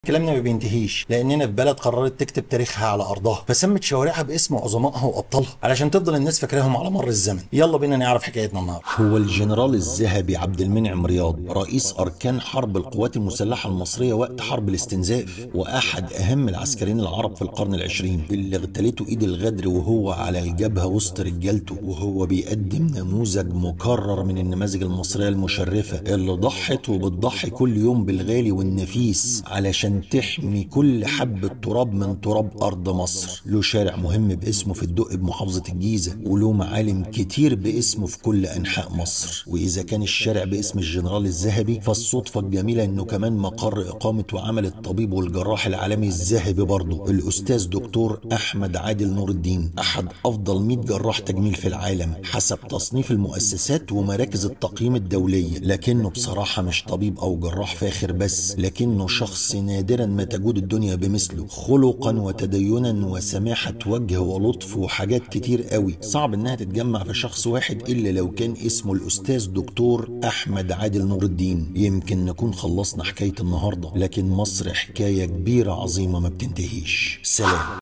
كلامنا ما بينتهيش لاننا في بلد قررت تكتب تاريخها على ارضها فسمت شوارعها باسم عظمائها وابطالها علشان تفضل الناس فاكراهم على مر الزمن يلا بينا نعرف حكايتنا النهارده هو الجنرال الذهبي عبد المنعم رياض رئيس اركان حرب القوات المسلحه المصريه وقت حرب الاستنزاف واحد اهم العسكريين العرب في القرن العشرين اللي اغتالته ايد الغدر وهو على الجبهه وسط رجالته وهو بيقدم نموذج مكرر من النماذج المصريه المشرفه اللي ضحت وبتضحي كل يوم بالغالي والنفيس علشان عشان تحمي كل حبة تراب من تراب أرض مصر له شارع مهم باسمه في الدق بمحافظة الجيزة وله معالم كتير باسمه في كل أنحاء مصر وإذا كان الشارع باسم الجنرال الذهبي فالصدفة الجميلة إنه كمان مقر إقامة وعمل الطبيب والجراح العالمي الذهبي برضه الأستاذ دكتور أحمد عادل نور الدين أحد أفضل 100 جراح تجميل في العالم حسب تصنيف المؤسسات ومراكز التقييم الدولية لكنه بصراحة مش طبيب أو جراح فاخر بس لكنه شخص نادر نادرا ما تجود الدنيا بمثله خلقا وتدينا وسماحة وجه ولطف وحاجات كتير قوي صعب انها تتجمع في شخص واحد الا لو كان اسمه الاستاذ دكتور احمد عادل نور الدين يمكن نكون خلصنا حكاية النهاردة لكن مصر حكاية كبيرة عظيمة ما بتنتهيش سلام